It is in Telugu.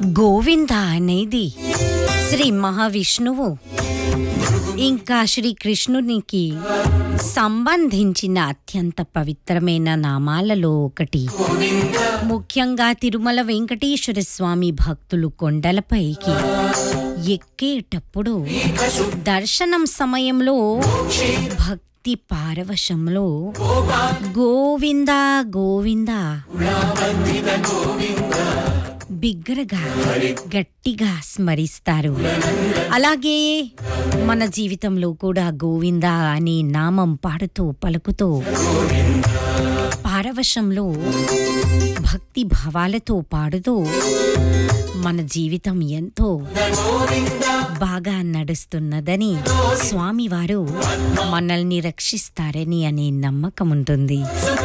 గోవింద అనేది శ్రీ మహావిష్ణువు ఇంకా శ్రీకృష్ణునికి సంబంధించిన అత్యంత పవిత్రమైన నామాలలో ఒకటి ముఖ్యంగా తిరుమల వెంకటేశ్వర స్వామి భక్తులు కొండలపైకి ఎక్కేటప్పుడు దర్శనం సమయంలో భక్తి పారవశంలో గోవింద గోవింద బిగ్గరగా గట్టిగా స్మరిస్తారు అలాగే మన జీవితంలో కూడా గోవింద అనే నామం పాడుతూ పలుకుతూ పారవశంలో భక్తి భావాలతో పాడుతూ మన జీవితం ఎంతో బాగా నడుస్తున్నదని స్వామివారు మనల్ని రక్షిస్తారని అనే నమ్మకం ఉంటుంది